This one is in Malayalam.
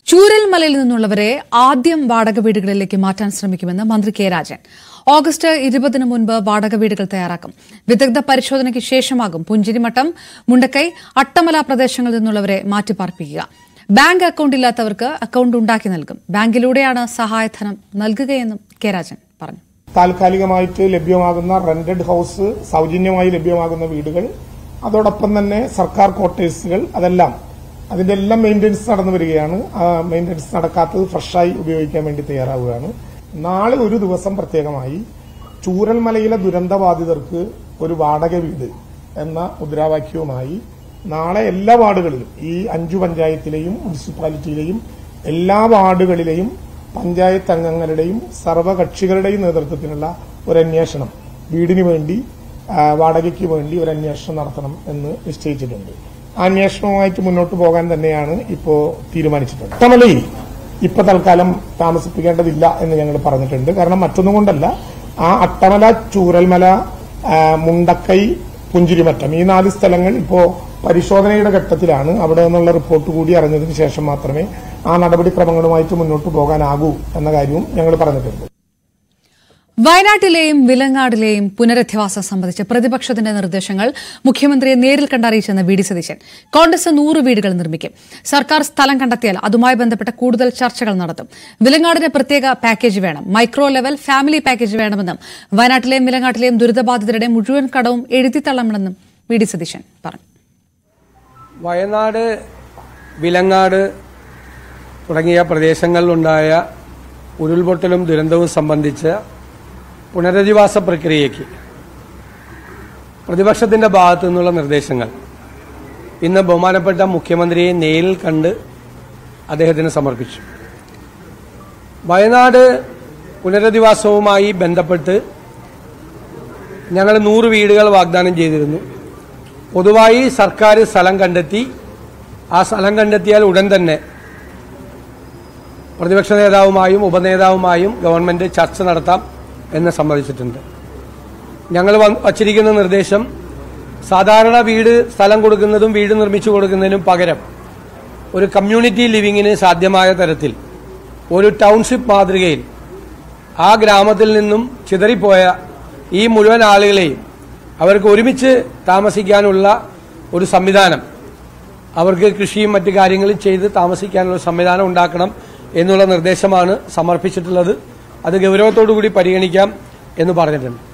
ചൂരൽമലയിൽ നിന്നുള്ളവരെ ആദ്യം വാടക വീടുകളിലേക്ക് മാറ്റാൻ ശ്രമിക്കുമെന്ന് മന്ത്രി കെ രാജൻ ഓഗസ്റ്റ് ഇരുപതിന് മുൻപ് വാടക വീടുകൾ തയ്യാറാക്കും വിദഗ്ധ പരിശോധനയ്ക്ക് ശേഷമാകും പുഞ്ചിരിമട്ടം മുണ്ടക്കൈ അട്ടമല പ്രദേശങ്ങളിൽ നിന്നുള്ളവരെ മാറ്റിപ്പാർപ്പിക്കുക ബാങ്ക് അക്കൌണ്ട് ഇല്ലാത്തവർക്ക് അക്കൌണ്ട് ഉണ്ടാക്കി നൽകും ബാങ്കിലൂടെയാണ് സഹായധനം നൽകുകയെന്നും കെ രാജൻ പറഞ്ഞു താൽക്കാലികമായിട്ട് ലഭ്യമാകുന്ന റെന്റഡ് ഹൌസ് സൗജന്യമായി ലഭ്യമാകുന്ന വീടുകൾ അതോടൊപ്പം തന്നെ സർക്കാർ ക്വാർട്ടേഴ്സുകൾ അതെല്ലാം അതിന്റെ എല്ലാം മെയിന്റനൻസ് നടന്നു വരികയാണ് ആ മെയിന്റനൻസ് നടക്കാത്തത് ഫ്രഷായി ഉപയോഗിക്കാൻ വേണ്ടി തയ്യാറാവുകയാണ് നാളെ ഒരു ദിവസം പ്രത്യേകമായി ചൂരൽമലയിലെ ദുരന്തബാധിതർക്ക് ഒരു വാടക വീട് എന്ന മുദ്രാവാക്യവുമായി നാളെ എല്ലാ വാർഡുകളിലും ഈ അഞ്ചു പഞ്ചായത്തിലെയും മുനിസിപ്പാലിറ്റിയിലെയും എല്ലാ വാർഡുകളിലെയും പഞ്ചായത്ത് അംഗങ്ങളുടെയും സർവകക്ഷികളുടെയും നേതൃത്വത്തിലുള്ള ഒരു അന്വേഷണം വീടിന് വേണ്ടി ആ, വാടകയ്ക്ക് വേണ്ടി ഒരു അന്വേഷണം നടത്തണം എന്ന് നിശ്ചയിച്ചിട്ടുണ്ട് ആ അന്വേഷണവുമായിട്ട് മുന്നോട്ട് പോകാൻ തന്നെയാണ് ഇപ്പോ തീരുമാനിച്ചിട്ടുള്ളത് അട്ടമലയിൽ ഇപ്പൊ തൽക്കാലം താമസിപ്പിക്കേണ്ടതില്ല എന്ന് ഞങ്ങൾ പറഞ്ഞിട്ടുണ്ട് കാരണം മറ്റൊന്നും കൊണ്ടല്ല ആ അട്ടമല ചൂരൽമല ആ, മുണ്ടക്കൈ പുഞ്ചിരിമറ്റം ഈ നാല് സ്ഥലങ്ങൾ ഇപ്പോ പരിശോധനയുടെ ഘട്ടത്തിലാണ് അവിടെ നിന്നുള്ള റിപ്പോർട്ട് കൂടി അറിഞ്ഞതിന് ശേഷം മാത്രമേ ആ നടപടിക്രമങ്ങളുമായിട്ട് മുന്നോട്ട് പോകാനാകൂ എന്ന കാര്യവും ഞങ്ങൾ പറഞ്ഞിട്ടുണ്ട് വയനാട്ടിലെയും വിലങ്ങാടിലെയും പുനരധിവാസം സംബന്ധിച്ച് പ്രതിപക്ഷത്തിന്റെ നിർദ്ദേശങ്ങൾ മുഖ്യമന്ത്രിയെ നേരിൽ കണ്ടറിയിച്ചെന്ന് വി ഡി സതീശൻ കോൺഗ്രസ് നൂറ് വീടുകൾ നിർമ്മിക്കും സർക്കാർ സ്ഥലം കണ്ടെത്തിയാൽ അതുമായി ബന്ധപ്പെട്ട കൂടുതൽ ചർച്ചകൾ നടത്തും വിലങ്ങാടിന് പ്രത്യേക പാക്കേജ് വേണം മൈക്രോ ലെവൽ ഫാമിലി പാക്കേജ് വേണമെന്നും വയനാട്ടിലെയും വിലങ്ങാട്ടിലെയും ദുരിതബാധിതരുടെ മുഴുവൻ കടവും എഴുതിത്തള്ളണമെന്നും വി ഡി സതീശൻ പറഞ്ഞു വയനാട് വിലങ്ങാട് തുടങ്ങിയ പ്രദേശങ്ങളിലുണ്ടായ ഉരുൾപൊട്ടലും ദുരന്തവും സംബന്ധിച്ച പുനരധിവാസ പ്രക്രിയയ്ക്ക് പ്രതിപക്ഷത്തിന്റെ ഭാഗത്തു നിന്നുള്ള നിർദ്ദേശങ്ങൾ ഇന്ന് ബഹുമാനപ്പെട്ട മുഖ്യമന്ത്രിയെ നേരിൽ കണ്ട് അദ്ദേഹത്തിന് സമർപ്പിച്ചു വയനാട് പുനരധിവാസവുമായി ബന്ധപ്പെട്ട് ഞങ്ങൾ നൂറ് വീടുകൾ വാഗ്ദാനം ചെയ്തിരുന്നു പൊതുവായി സർക്കാർ സ്ഥലം കണ്ടെത്തി ആ സ്ഥലം കണ്ടെത്തിയാൽ ഉടൻ തന്നെ പ്രതിപക്ഷ നേതാവുമായും ഉപനേതാവുമായും ഗവൺമെന്റ് ചർച്ച നടത്താം എന്ന് സമ്മതിച്ചിട്ടുണ്ട് ഞങ്ങൾ വ- വച്ചിരിക്കുന്ന നിർദ്ദേശം സാധാരണ വീട് സ്ഥലം കൊടുക്കുന്നതും വീട് നിർമ്മിച്ചു കൊടുക്കുന്നതിനും പകരം ഒരു കമ്മ്യൂണിറ്റി ലിവിങ്ങിന് സാധ്യമായ തരത്തിൽ ഒരു ടൗൺഷിപ്പ് മാതൃകയിൽ ആ ഗ്രാമത്തിൽ നിന്നും ചിതറിപ്പോയ ഈ മുഴുവൻ ആളുകളെയും അവർക്ക് ഒരുമിച്ച് താമസിക്കാനുള്ള ഒരു സംവിധാനം അവർക്ക് കൃഷിയും മറ്റു കാര്യങ്ങളും ചെയ്ത് താമസിക്കാനുള്ള സംവിധാനം ഉണ്ടാക്കണം എന്നുള്ള നിർദ്ദേശമാണ് സമർപ്പിച്ചിട്ടുള്ളത് അത് ഗൗരവത്തോടു കൂടി പരിഗണിക്കാം എന്ന് പറഞ്ഞിട്ടുണ്ട്